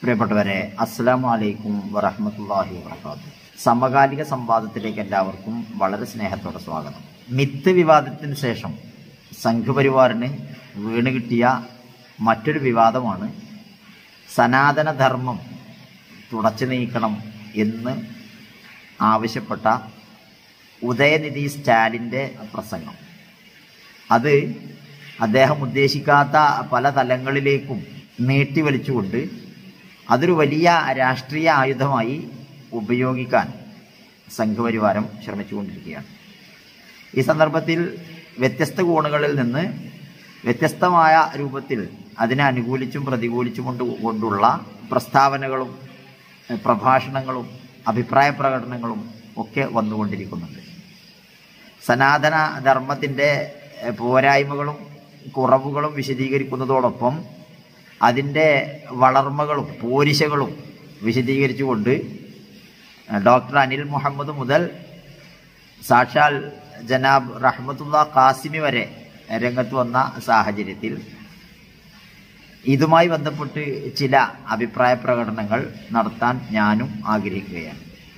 പ്രിയപ്പെട്ടവരെ അസ്സലാമു അലൈക്കും വറഹമത്തല്ലാഹി വാത്തു സമകാലിക സംവാദത്തിലേക്ക് എല്ലാവർക്കും വളരെ സ്നേഹത്തോടെ സ്വാഗതം മിത്ത് വിവാദത്തിന് ശേഷം സംഘപരിവാറിന് വീണ് കിട്ടിയ മറ്റൊരു വിവാദമാണ് സനാതനധർമ്മം തുടച്ചു നീക്കണം എന്ന് ആവശ്യപ്പെട്ട ഉദയനിധി സ്റ്റാലിൻ്റെ പ്രസംഗം അത് അദ്ദേഹം ഉദ്ദേശിക്കാത്ത പല തലങ്ങളിലേക്കും നീട്ടിവലിച്ചുകൊണ്ട് അതൊരു വലിയ രാഷ്ട്രീയ ആയുധമായി ഉപയോഗിക്കാൻ സംഘപരിവാരം ശ്രമിച്ചുകൊണ്ടിരിക്കുകയാണ് ഈ സന്ദർഭത്തിൽ വ്യത്യസ്ത കോണുകളിൽ നിന്ന് വ്യത്യസ്തമായ രൂപത്തിൽ അതിനെ അനുകൂലിച്ചും പ്രതികൂലിച്ചും കൊണ്ട് കൊണ്ടുള്ള പ്രസ്താവനകളും പ്രഭാഷണങ്ങളും അഭിപ്രായ പ്രകടനങ്ങളും ഒക്കെ വന്നുകൊണ്ടിരിക്കുന്നുണ്ട് സനാതന ധർമ്മത്തിൻ്റെ പോരായ്മകളും കുറവുകളും വിശദീകരിക്കുന്നതോടൊപ്പം അതിൻ്റെ വളർമകളും പോരിശകളും വിശദീകരിച്ചുകൊണ്ട് ഡോക്ടർ അനിൽ മുഹമ്മദ് മുതൽ സാക്ഷാൽ ജനാബ് റഹ്മത്തുള്ള കാസിമി വരെ രംഗത്ത് വന്ന സാഹചര്യത്തിൽ ഇതുമായി ബന്ധപ്പെട്ട് ചില അഭിപ്രായ പ്രകടനങ്ങൾ നടത്താൻ ഞാനും ആഗ്രഹിക്കുകയാണ്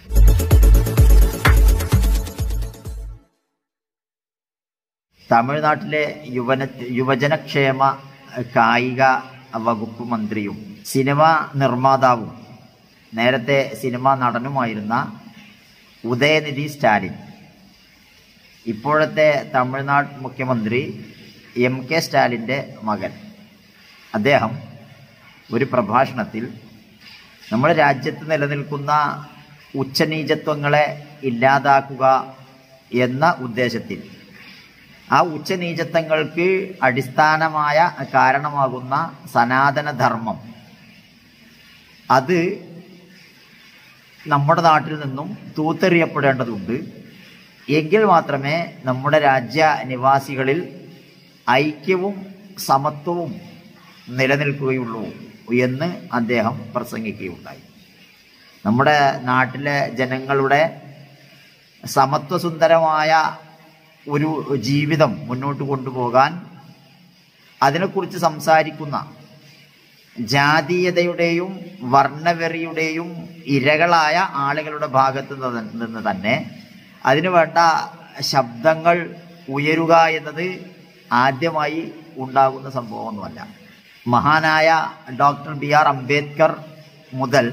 തമിഴ്നാട്ടിലെ യുവന യുവജനക്ഷേമ കായിക വകുപ്പ് മന്ത്രിയും സിനിമ നിർമ്മാതാവും നേരത്തെ സിനിമാ നടനുമായിരുന്ന ഉദയനിധി സ്റ്റാലിൻ ഇപ്പോഴത്തെ തമിഴ്നാട് മുഖ്യമന്ത്രി എം കെ സ്റ്റാലിൻ്റെ മകൻ അദ്ദേഹം ഒരു പ്രഭാഷണത്തിൽ നമ്മുടെ രാജ്യത്ത് നിലനിൽക്കുന്ന ഉച്ചനീചത്വങ്ങളെ ഇല്ലാതാക്കുക എന്ന ഉദ്ദേശത്തിൽ ആ ഉച്ചനീചത്വങ്ങൾക്ക് അടിസ്ഥാനമായ കാരണമാകുന്ന സനാതനധർമ്മം അത് നമ്മുടെ നാട്ടിൽ നിന്നും തൂത്തെറിയപ്പെടേണ്ടതുണ്ട് എങ്കിൽ മാത്രമേ നമ്മുടെ രാജ്യ നിവാസികളിൽ ഐക്യവും സമത്വവും നിലനിൽക്കുകയുള്ളൂ എന്ന് അദ്ദേഹം പ്രസംഗിക്കുകയുണ്ടായി നമ്മുടെ നാട്ടിലെ ജനങ്ങളുടെ സമത്വസുന്ദരമായ ഒരു ജീവിതം മുന്നോട്ട് കൊണ്ടുപോകാൻ അതിനെക്കുറിച്ച് സംസാരിക്കുന്ന ജാതീയതയുടെയും വർണ്ണവെറിയുടെയും ഇരകളായ ആളുകളുടെ ഭാഗത്ത് നിന്ന് തന്നെ അതിനു വേണ്ട ശബ്ദങ്ങൾ ഉയരുക എന്നത് ആദ്യമായി ഉണ്ടാകുന്ന സംഭവമൊന്നുമല്ല മഹാനായ ഡോക്ടർ ബി ആർ അംബേദ്കർ മുതൽ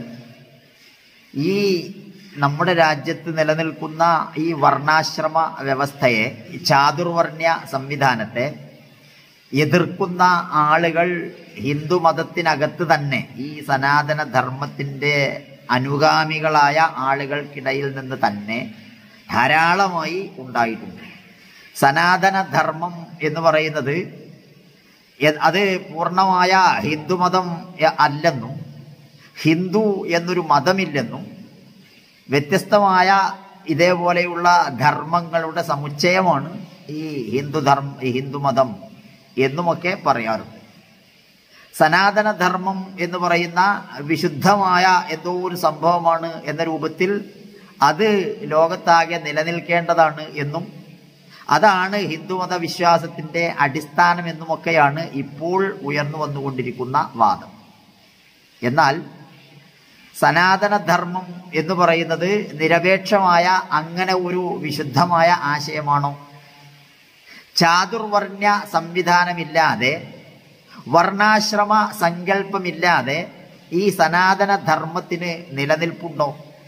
ഈ നമ്മുടെ രാജ്യത്ത് നിലനിൽക്കുന്ന ഈ വർണ്ണാശ്രമ വ്യവസ്ഥയെ ചാതുർവർണ്ണ്യ സംവിധാനത്തെ എതിർക്കുന്ന ആളുകൾ ഹിന്ദു മതത്തിനകത്ത് തന്നെ ഈ സനാതന ധർമ്മത്തിൻ്റെ അനുഗാമികളായ ആളുകൾക്കിടയിൽ നിന്ന് തന്നെ ധാരാളമായി ഉണ്ടായിട്ടുണ്ട് സനാതന ധർമ്മം എന്ന് പറയുന്നത് അത് പൂർണ്ണമായ ഹിന്ദുമതം അല്ലെന്നും ഹിന്ദു എന്നൊരു മതമില്ലെന്നും വ്യത്യസ്തമായ ഇതേപോലെയുള്ള ധർമ്മങ്ങളുടെ സമുച്ചയമാണ് ഈ ഹിന്ദു ധർമ്മ ഹിന്ദുമതം എന്നുമൊക്കെ പറയാറുണ്ട് സനാതന ധർമ്മം എന്ന് പറയുന്ന വിശുദ്ധമായ എന്തോ ഒരു സംഭവമാണ് എന്ന രൂപത്തിൽ അത് ലോകത്താകെ നിലനിൽക്കേണ്ടതാണ് എന്നും അതാണ് ഹിന്ദുമത വിശ്വാസത്തിന്റെ അടിസ്ഥാനം എന്നുമൊക്കെയാണ് ഇപ്പോൾ ഉയർന്നു വന്നുകൊണ്ടിരിക്കുന്ന വാദം എന്നാൽ സനാതനധർമ്മം എന്ന് പറയുന്നത് നിരപേക്ഷമായ അങ്ങനെ ഒരു വിശുദ്ധമായ ആശയമാണോ ചാതുർവർണ്ണ്യ സംവിധാനമില്ലാതെ വർണ്ണാശ്രമ സങ്കല്പമില്ലാതെ ഈ സനാതന ധർമ്മത്തിന് നിലനിൽപ്പുണ്ടോ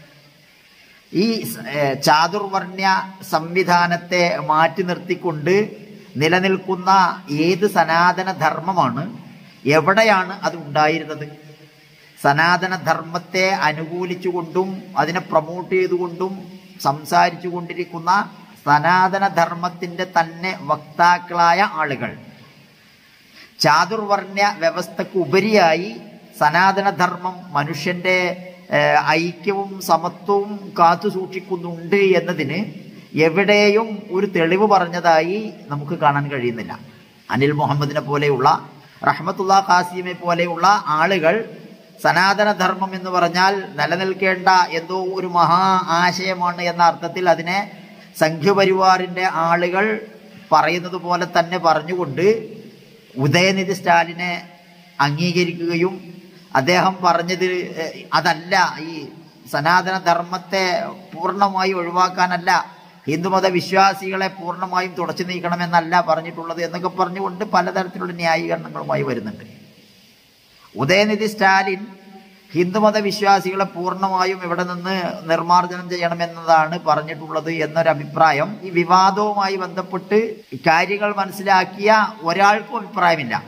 ഈ ചാതുർവർണ്ണ്യ സംവിധാനത്തെ മാറ്റി നിർത്തിക്കൊണ്ട് നിലനിൽക്കുന്ന ഏത് സനാതന ധർമ്മമാണ് എവിടെയാണ് അത് ഉണ്ടായിരുന്നത് സനാതന ധർമ്മത്തെ അനുകൂലിച്ചുകൊണ്ടും അതിനെ പ്രൊമോട്ട് ചെയ്തുകൊണ്ടും സംസാരിച്ചു കൊണ്ടിരിക്കുന്ന സനാതന ധർമ്മത്തിൻ്റെ തന്നെ വക്താക്കളായ ആളുകൾ ചാതുർവർണ്ണ്യ വ്യവസ്ഥക്ക് ഉപരിയായി സനാതനധർമ്മം മനുഷ്യന്റെ ഐക്യവും സമത്വവും കാത്തു സൂക്ഷിക്കുന്നുണ്ട് എന്നതിന് എവിടെയും ഒരു തെളിവ് പറഞ്ഞതായി നമുക്ക് കാണാൻ കഴിയുന്നില്ല അനിൽ മുഹമ്മദിനെ പോലെയുള്ള റഹ്മത്തുള്ള ഖാസിമെ പോലെയുള്ള ആളുകൾ സനാതനധർമ്മം എന്ന് പറഞ്ഞാൽ നിലനിൽക്കേണ്ട എന്തോ ഒരു മഹാ ആശയമാണ് എന്ന അർത്ഥത്തിൽ അതിനെ സംഘപരിവാറിൻ്റെ ആളുകൾ പറയുന്നത് പോലെ തന്നെ പറഞ്ഞുകൊണ്ട് ഉദയനിധി സ്റ്റാലിനെ അംഗീകരിക്കുകയും അദ്ദേഹം പറഞ്ഞത് ഏഹ്, അതല്ല ഈ സനാതന ധർമ്മത്തെ പൂർണ്ണമായി ഒഴിവാക്കാനല്ല ഹിന്ദുമത വിശ്വാസികളെ പൂർണ്ണമായും തുടച്ചു നീക്കണമെന്നല്ല പറഞ്ഞിട്ടുള്ളത് എന്നൊക്കെ പറഞ്ഞുകൊണ്ട് പലതരത്തിലുള്ള ന്യായീകരണങ്ങളുമായി വരുന്നുണ്ട് ഉദയനിധി സ്റ്റാലിൻ ഹിന്ദുമത വിശ്വാസികളെ പൂർണ്ണമായും ഇവിടെ നിന്ന് നിർമ്മാർജ്ജനം ചെയ്യണമെന്നതാണ് പറഞ്ഞിട്ടുള്ളത് എന്നൊരു അഭിപ്രായം ഈ വിവാദവുമായി ബന്ധപ്പെട്ട് ഈ കാര്യങ്ങൾ മനസ്സിലാക്കിയ ഒരാൾക്കും അഭിപ്രായമില്ല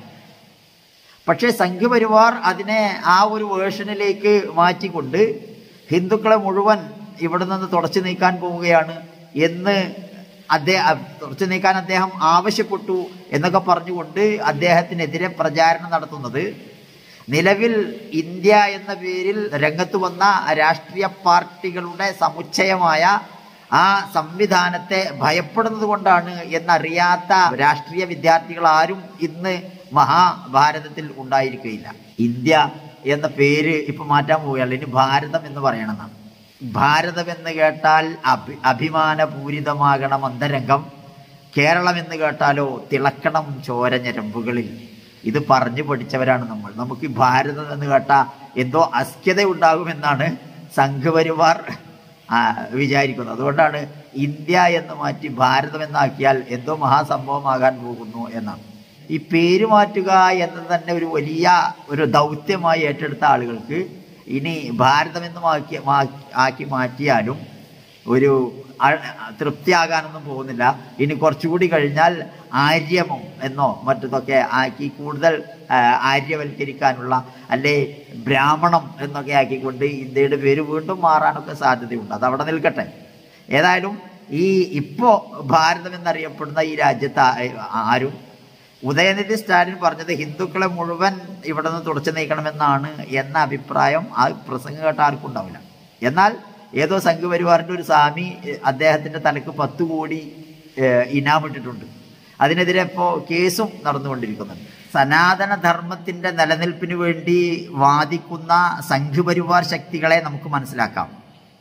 പക്ഷേ സംഘപരിവാർ അതിനെ ആ ഒരു വേർഷനിലേക്ക് മാറ്റിക്കൊണ്ട് ഹിന്ദുക്കളെ മുഴുവൻ ഇവിടെ നിന്ന് തുടച്ചു നീക്കാൻ പോവുകയാണ് എന്ന് അദ്ദേഹം തുടച്ചു നീക്കാൻ അദ്ദേഹം ആവശ്യപ്പെട്ടു എന്നൊക്കെ പറഞ്ഞുകൊണ്ട് അദ്ദേഹത്തിനെതിരെ പ്രചാരണം നടത്തുന്നത് നിലവിൽ ഇന്ത്യ എന്ന പേരിൽ രംഗത്ത് വന്ന രാഷ്ട്രീയ പാർട്ടികളുടെ സമുച്ചയമായ ആ സംവിധാനത്തെ ഭയപ്പെടുന്നത് കൊണ്ടാണ് എന്നറിയാത്ത രാഷ്ട്രീയ വിദ്യാർത്ഥികൾ ആരും ഇന്ന് മഹാഭാരതത്തിൽ ഉണ്ടായിരിക്കുകയില്ല ഇന്ത്യ എന്ന പേര് ഇപ്പൊ മാറ്റാൻ പോവുകയാണ് ഇനി ഭാരതം എന്ന് പറയണമെന്നാണ് ഭാരതം എന്ന് കേട്ടാൽ അഭി അഭിമാനപൂരിതമാകണം അന്തരംഗം കേരളം എന്ന് കേട്ടാലോ തിളക്കണം ചോര ഞരമ്പുകളിൽ ഇത് പറഞ്ഞു പഠിച്ചവരാണ് നമ്മൾ നമുക്ക് ഈ ഭാരതം എന്ന് കേട്ടാ എന്തോ അസ്ക്യത ഉണ്ടാകുമെന്നാണ് സംഘപരിവാർ ആ, വിചാരിക്കുന്നത് അതുകൊണ്ടാണ് ഇന്ത്യ എന്ന് മാറ്റി ഭാരതം എന്നാക്കിയാൽ എന്തോ മഹാസംഭവമാകാൻ പോകുന്നു എന്നാണ് ഈ പേര് മാറ്റുക എന്നത് തന്നെ ഒരു വലിയ ഒരു ദൗത്യമായി ഏറ്റെടുത്ത ആളുകൾക്ക് ഇനി ഭാരതം എന്ന് മാക്കി മാ- ആക്കി മാറ്റിയാലും ഒരു അ- തൃപ്തിയാകാനൊന്നും പോകുന്നില്ല ഇനി കുറച്ചുകൂടി കഴിഞ്ഞാൽ ആര്യമം എന്നോ മറ്റതൊക്കെ ആക്കി കൂടുതൽ ആ, ആര്യവൽക്കരിക്കാനുള്ള അല്ലെ ബ്രാഹ്മണം എന്നൊക്കെ ആക്കിക്കൊണ്ട് ഇന്ത്യയുടെ പേര് വീണ്ടും മാറാനൊക്കെ സാധ്യതയുണ്ട് അത് അവിടെ നിൽക്കട്ടെ ഏതായാലും ഈ ഇപ്പോ ഭാരതം എന്നറിയപ്പെടുന്ന ഈ രാജ്യത്ത് ആ- ആരും ഉദയനിധി സ്റ്റാലിൻ പറഞ്ഞത് ഹിന്ദുക്കളെ മുഴുവൻ ഇവിടെ നിന്ന് തുടച്ചു നീക്കണമെന്നാണ് എന്ന അഭിപ്രായം ആ പ്രസംഗം കേട്ട ആർക്കും ഉണ്ടാവില്ല എന്നാൽ ഏതോ സംഘപരിവാറിന്റെ ഒരു സ്വാമി ഏഹ്, അദ്ദേഹത്തിന്റെ തലക്ക് പത്ത് കോടി ഏഹ്, ഇനാം ഇട്ടിട്ടുണ്ട് അതിനെതിരെ ഇപ്പോ കേസും നടന്നുകൊണ്ടിരിക്കുന്നുണ്ട് സനാതന ധർമ്മത്തിന്റെ നിലനിൽപ്പിന് വേണ്ടി വാദിക്കുന്ന സംഘപരിവാർ ശക്തികളെ നമുക്ക് മനസ്സിലാക്കാം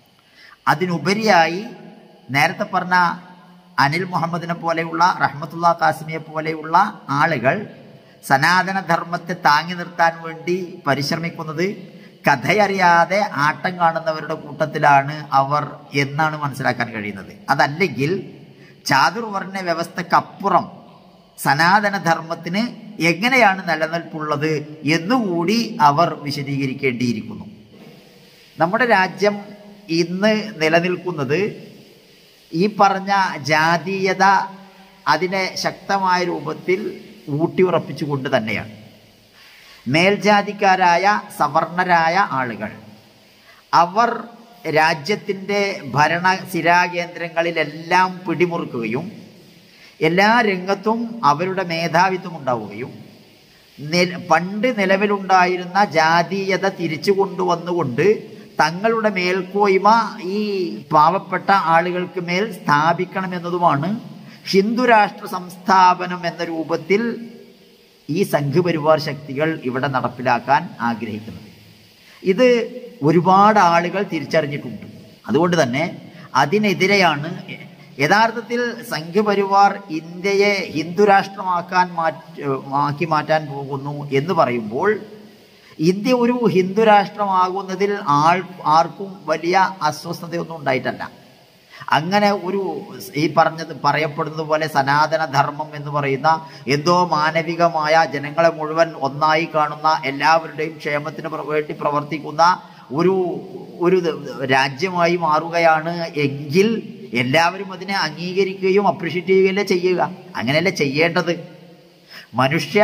അതിനുപരിയായി നേരത്തെ പറഞ്ഞ അനിൽ മുഹമ്മദിനെ പോലെയുള്ള റഹ്മത്തുള്ള കാസിമിയെ പോലെയുള്ള ആളുകൾ സനാതന ധർമ്മത്തെ താങ്ങി നിർത്താൻ വേണ്ടി പരിശ്രമിക്കുന്നത് കഥയറിയാതെ ആട്ടം കാണുന്നവരുടെ കൂട്ടത്തിലാണ് അവർ എന്നാണ് മനസ്സിലാക്കാൻ കഴിയുന്നത് അതല്ലെങ്കിൽ ചാതുർവർണ്ണ വ്യവസ്ഥക്കപ്പുറം സനാതന ധർമ്മത്തിന് എങ്ങനെയാണ് നിലനിൽപ്പുള്ളത് എന്നുകൂടി അവർ വിശദീകരിക്കേണ്ടിയിരിക്കുന്നു നമ്മുടെ രാജ്യം ഇന്ന് നിലനിൽക്കുന്നത് ഈ പറഞ്ഞ ജാതീയത അതിനെ ശക്തമായ രൂപത്തിൽ ഊട്ടിയുറപ്പിച്ചുകൊണ്ട് തന്നെയാണ് മേൽജാതിക്കാരായ സവർണരായ ആളുകൾ അവർ രാജ്യത്തിൻ്റെ ഭരണ സ്ഥിരാകേന്ദ്രങ്ങളിലെല്ലാം പിടിമുറുക്കുകയും എല്ലാ രംഗത്തും അവരുടെ മേധാവിത്വം ഉണ്ടാവുകയും നില- പണ്ട് നിലവിലുണ്ടായിരുന്ന ജാതീയത തിരിച്ചു കൊണ്ടുവന്നുകൊണ്ട് തങ്ങളുടെ മേൽക്കോയ്മ ഈ പാവപ്പെട്ട ആളുകൾക്ക് മേൽ സ്ഥാപിക്കണമെന്നതുമാണ് ഹിന്ദുരാഷ്ട്ര സംസ്ഥാപനം എന്ന രൂപത്തിൽ ഈ സംഘപരിവാർ ശക്തികൾ ഇവിടെ നടപ്പിലാക്കാൻ ആഗ്രഹിക്കുന്നത് ഇത് ഒരുപാട് ആളുകൾ തിരിച്ചറിഞ്ഞിട്ടുണ്ട് അതുകൊണ്ട് തന്നെ അതിനെതിരെയാണ് യഥാർത്ഥത്തിൽ സംഘപരിവാർ ഇന്ത്യയെ ഹിന്ദുരാഷ്ട്രമാക്കാൻ മാറ്റി ആക്കി മാറ്റാൻ പോകുന്നു എന്ന് പറയുമ്പോൾ ഇന്ത്യ ഒരു ഹിന്ദുരാഷ്ട്രമാകുന്നതിൽ ആൾ ആർക്കും വലിയ അസ്വസ്ഥതയൊന്നും ഉണ്ടായിട്ടല്ല അങ്ങനെ ഒരു ഈ പറഞ്ഞത് പറയപ്പെടുന്നത് പോലെ സനാതന ധർമ്മം എന്ന് പറയുന്ന എന്തോ മാനവികമായ ജനങ്ങളെ മുഴുവൻ ഒന്നായി കാണുന്ന എല്ലാവരുടെയും ക്ഷേമത്തിന് പ്ര- വേണ്ടി പ്രവർത്തിക്കുന്ന ഒരു ഒരു രാജ്യമായി മാറുകയാണ് എങ്കിൽ എല്ലാവരും അതിനെ അംഗീകരിക്കുകയും അപ്രിഷ്യേറ്റ് ചെയ്യുകയല്ലേ ചെയ്യുക അങ്ങനെയല്ലേ ചെയ്യേണ്ടത് മനുഷ്യ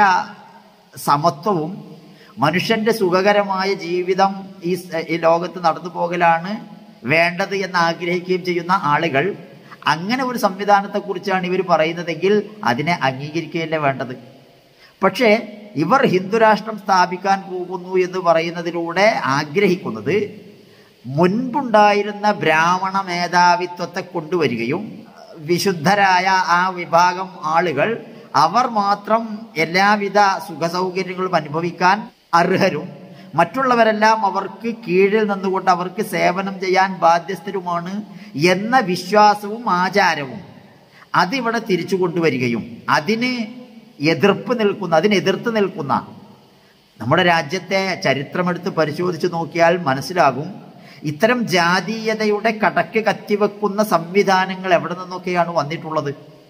സമത്വവും മനുഷ്യന്റെ സുഖകരമായ ജീവിതം ഈ സ- ഈ ലോകത്ത് നടന്നു പോകലാണ് വേണ്ടത് എന്ന് ആഗ്രഹിക്കുകയും ചെയ്യുന്ന ആളുകൾ അങ്ങനെ ഒരു സംവിധാനത്തെക്കുറിച്ചാണ് ഇവർ പറയുന്നതെങ്കിൽ അതിനെ അംഗീകരിക്കുകയല്ലേ വേണ്ടത് പക്ഷേ ഇവർ ഹിന്ദുരാഷ്ട്രം സ്ഥാപിക്കാൻ പോകുന്നു എന്ന് പറയുന്നതിലൂടെ ആഗ്രഹിക്കുന്നത് മുൻപുണ്ടായിരുന്ന ബ്രാഹ്മണ മേധാവിത്വത്തെ കൊണ്ടുവരികയും വിശുദ്ധരായ ആ വിഭാഗം ആളുകൾ അവർ മാത്രം എല്ലാവിധ സുഖസൗകര്യങ്ങളും അനുഭവിക്കാൻ അർഹരും മറ്റുള്ളവരെല്ലാം അവർക്ക് കീഴിൽ നിന്നുകൊണ്ട് അവർക്ക് സേവനം ചെയ്യാൻ ബാധ്യസ്ഥരുമാണ് എന്ന വിശ്വാസവും ആചാരവും അതിവിടെ തിരിച്ചു കൊണ്ടുവരികയും അതിന് എതിർപ്പ് നിൽക്കുന്ന അതിനെതിർത്ത് നിൽക്കുന്ന നമ്മുടെ രാജ്യത്തെ ചരിത്രമെടുത്ത് പരിശോധിച്ച് നോക്കിയാൽ മനസ്സിലാകും ഇത്തരം ജാതീയതയുടെ കടക്ക് കത്തിവെക്കുന്ന സംവിധാനങ്ങൾ എവിടെ നിന്നൊക്കെയാണ് വന്നിട്ടുള്ളത്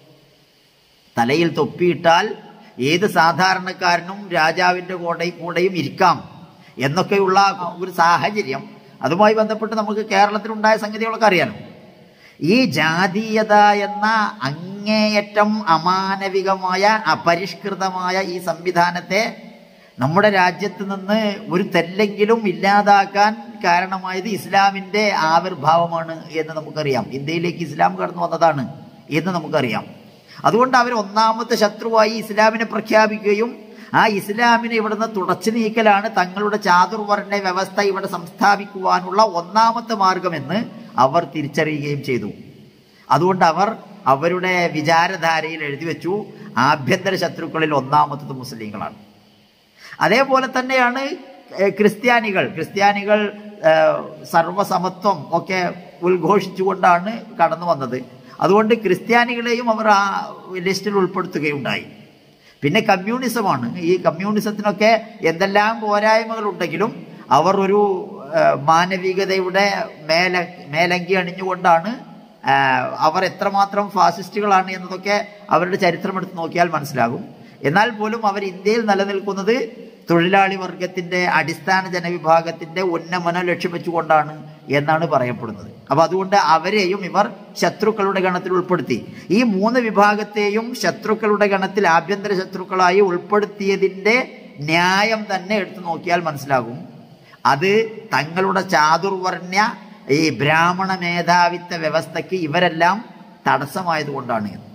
തലയിൽ തൊപ്പിയിട്ടാൽ ഏത് സാധാരണക്കാരനും രാജാവിൻ്റെ കൂടെ കൂടെയും ഇരിക്കാം എന്നൊക്കെയുള്ള ഒരു സാഹചര്യം അതുമായി ബന്ധപ്പെട്ട് നമുക്ക് കേരളത്തിലുണ്ടായ സംഗതികളൊക്കെ അറിയാലോ ഈ ജാതീയത എന്ന അങ്ങേയറ്റം അമാനവികമായ അപരിഷ്കൃതമായ ഈ സംവിധാനത്തെ നമ്മുടെ രാജ്യത്ത് നിന്ന് ഒരു തെല്ലെങ്കിലും ഇല്ലാതാക്കാൻ കാരണമായത് ഇസ്ലാമിൻ്റെ ആവിർഭാവമാണ് എന്ന് നമുക്കറിയാം ഇന്ത്യയിലേക്ക് ഇസ്ലാം കടന്നു വന്നതാണ് എന്ന് നമുക്കറിയാം അതുകൊണ്ട് അവർ ഒന്നാമത്തെ ശത്രുവായി ഇസ്ലാമിനെ പ്രഖ്യാപിക്കുകയും ആ ഇസ്ലാമിനെ ഇവിടുന്ന് തുടച്ചു നീക്കലാണ് തങ്ങളുടെ ചാതുർവർണ്ണ വ്യവസ്ഥ ഇവിടെ സംസ്ഥാപിക്കുവാനുള്ള ഒന്നാമത്തെ മാർഗമെന്ന് അവർ തിരിച്ചറിയുകയും ചെയ്തു അതുകൊണ്ട് അവർ അവരുടെ വിചാരധാരയിൽ എഴുതി വെച്ചു ആഭ്യന്തര ശത്രുക്കളിൽ ഒന്നാമത്തത് മുസ്ലിങ്ങളാണ് അതേപോലെ തന്നെയാണ് ഏഹ്, ക്രിസ്ത്യാനികൾ ക്രിസ്ത്യാനികൾ ഏഹ്, സർവസമത്വം ഒക്കെ ഉദ്ഘോഷിച്ചുകൊണ്ടാണ് കടന്നു വന്നത് അതുകൊണ്ട് ക്രിസ്ത്യാനികളെയും അവർ ആ ലിസ്റ്റിൽ ഉൾപ്പെടുത്തുകയുണ്ടായി പിന്നെ കമ്മ്യൂണിസമാണ് ഈ കമ്മ്യൂണിസത്തിനൊക്കെ എന്തെല്ലാം പോരായ്മകൾ ഉണ്ടെങ്കിലും അവർ ഒരു ഏഹ്, മാനവികതയുടെ മേല മേലങ്കി അണിഞ്ഞുകൊണ്ടാണ് ഏഹ്, അവർ എത്രമാത്രം ഫാസിസ്റ്റുകളാണ് എന്നതൊക്കെ അവരുടെ ചരിത്രം എടുത്ത് നോക്കിയാൽ മനസ്സിലാകും എന്നാൽ പോലും അവർ ഇന്ത്യയിൽ നിലനിൽക്കുന്നത് തൊഴിലാളി വർഗത്തിന്റെ അടിസ്ഥാന ജനവിഭാഗത്തിന്റെ ഉന്നമനം ലക്ഷ്യം വെച്ചുകൊണ്ടാണ് എന്നാണ് പറയപ്പെടുന്നത് അപ്പൊ അതുകൊണ്ട് അവരെയും ഇവർ ശത്രുക്കളുടെ ഗണത്തിൽ ഉൾപ്പെടുത്തി ഈ മൂന്ന് വിഭാഗത്തെയും ശത്രുക്കളുടെ ഗണത്തിൽ ആഭ്യന്തര ശത്രുക്കളായി ഉൾപ്പെടുത്തിയതിന്റെ ന്യായം തന്നെ എടുത്തു നോക്കിയാൽ മനസ്സിലാകും അത് തങ്ങളുടെ ചാതുർവർണ്ണ്യ ഈ ബ്രാഹ്മണ മേധാവിത്വ വ്യവസ്ഥയ്ക്ക് ഇവരെല്ലാം തടസ്സമായതുകൊണ്ടാണ് എന്ന്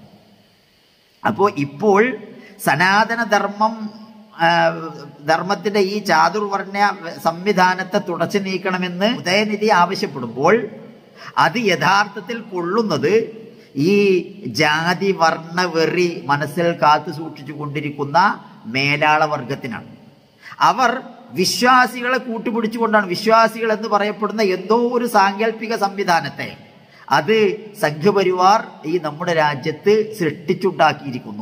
അപ്പോൾ ഇപ്പോൾ സനാതന ധർമ്മം ആ, ധർമ്മത്തിന്റെ ഈ ചാതുർവർണ്ണ സംവിധാനത്തെ തുടച്ചു നീക്കണമെന്ന് ഉദയനിധി ആവശ്യപ്പെടുമ്പോൾ അത് യഥാർത്ഥത്തിൽ കൊള്ളുന്നത് ഈ ജാതി വർണ്ണ വെറി മനസ്സിൽ കാത്തു സൂക്ഷിച്ചു കൊണ്ടിരിക്കുന്ന മേലാള വർഗത്തിനാണ് അവർ വിശ്വാസികളെ കൂട്ടുപിടിച്ചുകൊണ്ടാണ് വിശ്വാസികൾ എന്ന് പറയപ്പെടുന്ന എന്തോ ഒരു സാങ്കല്പിക സംവിധാനത്തെ അത് സംഘപരിവാർ ഈ നമ്മുടെ രാജ്യത്ത് സൃഷ്ടിച്ചുണ്ടാക്കിയിരിക്കുന്നു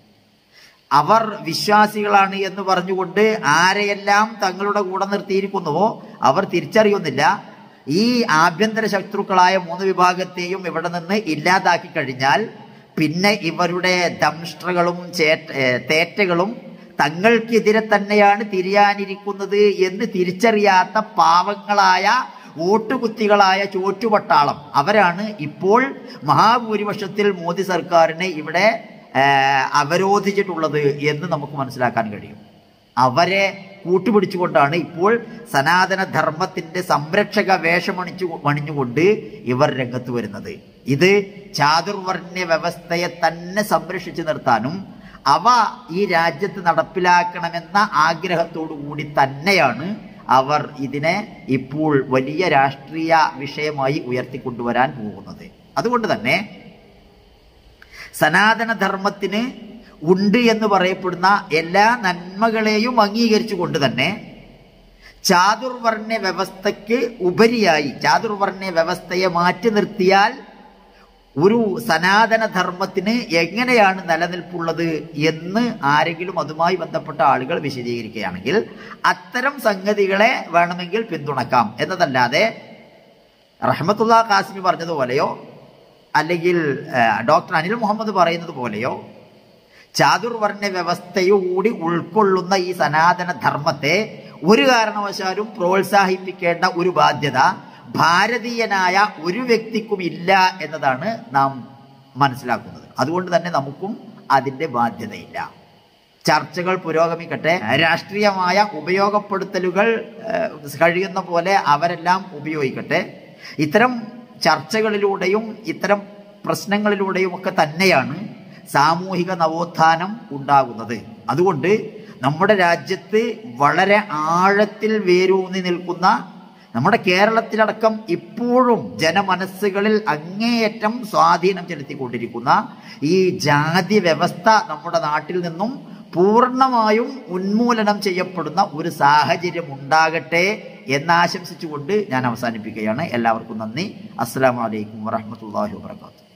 അവർ വിശ്വാസികളാണ് എന്ന് പറഞ്ഞുകൊണ്ട് ആരെയെല്ലാം തങ്ങളുടെ കൂടെ നിർത്തിയിരിക്കുന്നുവോ അവർ തിരിച്ചറിയുന്നില്ല ഈ ആഭ്യന്തര ശത്രുക്കളായ മൂന്ന് വിഭാഗത്തെയും ഇവിടെ നിന്ന് ഇല്ലാതാക്കി കഴിഞ്ഞാൽ പിന്നെ ഇവരുടെ ദംഷ്ട്രകളും ചേറ്റ ഏ, തേറ്റകളും തങ്ങൾക്കെതിരെ തന്നെയാണ് തിരിയാനിരിക്കുന്നത് എന്ന് തിരിച്ചറിയാത്ത പാവങ്ങളായ വോട്ടുകുത്തികളായ ചോറ്റുപട്ടാളം അവരാണ് ഇപ്പോൾ മഹാഭൂരിപക്ഷത്തിൽ മോദി സർക്കാരിനെ ഇവിടെ ആ, അവരോധിച്ചിട്ടുള്ളത് എന്ന് നമുക്ക് മനസ്സിലാക്കാൻ കഴിയും അവരെ കൂട്ടുപിടിച്ചുകൊണ്ടാണ് ഇപ്പോൾ സനാതന ധർമ്മത്തിന്റെ സംരക്ഷക വേഷമണിച്ചു മണിഞ്ഞുകൊണ്ട് ഇവർ രംഗത്ത് വരുന്നത് ഇത് ചാതുർവർണ്ണ വ്യവസ്ഥയെ തന്നെ സംരക്ഷിച്ചു നിർത്താനും അവ ഈ രാജ്യത്ത് നടപ്പിലാക്കണമെന്ന ആഗ്രഹത്തോടു കൂടി തന്നെയാണ് അവർ ഇതിനെ ഇപ്പോൾ വലിയ രാഷ്ട്രീയ വിഷയമായി ഉയർത്തിക്കൊണ്ടുവരാൻ പോകുന്നത് അതുകൊണ്ട് തന്നെ സനാതന ധർമ്മത്തിന് ഉണ്ട് എന്ന് പറയപ്പെടുന്ന എല്ലാ നന്മകളെയും അംഗീകരിച്ചു കൊണ്ട് തന്നെ ചാതുർവർണ്ണ വ്യവസ്ഥയ്ക്ക് ഉപരിയായി ചാതുർവർണ്ണ വ്യവസ്ഥയെ മാറ്റി നിർത്തിയാൽ ഒരു സനാതന ധർമ്മത്തിന് എങ്ങനെയാണ് നിലനിൽപ്പുള്ളത് എന്ന് ആരെങ്കിലും അതുമായി ബന്ധപ്പെട്ട ആളുകൾ വിശദീകരിക്കുകയാണെങ്കിൽ അത്തരം സംഗതികളെ വേണമെങ്കിൽ പിന്തുണക്കാം എന്നതല്ലാതെ റഹ്മത്തുള്ള കാസിമി പറഞ്ഞതുപോലെയോ അല്ലെങ്കിൽ ആ, ഡോക്ടർ അനിൽ മുഹമ്മദ് പറയുന്നത് പോലെയോ ചാതുർവർണ്ണ വ്യവസ്ഥയോടി ഉൾക്കൊള്ളുന്ന ഈ സനാതന ധർമ്മത്തെ ഒരു കാരണവശാലും പ്രോത്സാഹിപ്പിക്കേണ്ട ഒരു ബാധ്യത ഭാരതീയനായ ഒരു വ്യക്തിക്കും ഇല്ല എന്നതാണ് നാം മനസ്സിലാക്കുന്നത് അതുകൊണ്ട് തന്നെ നമുക്കും അതിൻ്റെ ബാധ്യതയില്ല ചർച്ചകൾ പുരോഗമിക്കട്ടെ രാഷ്ട്രീയമായ ഉപയോഗപ്പെടുത്തലുകൾ ഏഹ്, കഴിയുന്ന പോലെ അവരെല്ലാം ഉപയോഗിക്കട്ടെ ഇത്തരം ചർച്ചകളിലൂടെയും ഇത്തരം പ്രശ്നങ്ങളിലൂടെയും ഒക്കെ തന്നെയാണ് സാമൂഹിക നവോത്ഥാനം ഉണ്ടാകുന്നത് അതുകൊണ്ട് നമ്മുടെ രാജ്യത്ത് വളരെ ആഴത്തിൽ വേരൂന്നി നിൽക്കുന്ന നമ്മുടെ കേരളത്തിലടക്കം ഇപ്പോഴും ജനമനസ്സുകളിൽ അങ്ങേയറ്റം സ്വാധീനം ചെലുത്തിക്കൊണ്ടിരിക്കുന്ന ഈ ജാതി വ്യവസ്ഥ നമ്മുടെ നാട്ടിൽ നിന്നും പൂർണ്ണമായും ഉന്മൂലനം ചെയ്യപ്പെടുന്ന ഒരു സാഹചര്യം ഉണ്ടാകട്ടെ എന്നാശംസിച്ചുകൊണ്ട് ഞാൻ അവസാനിപ്പിക്കുകയാണ് എല്ലാവർക്കും നന്ദി അസ്സാം വലൈക്കും വറഹമത്തല്ലാഹി വാത്തു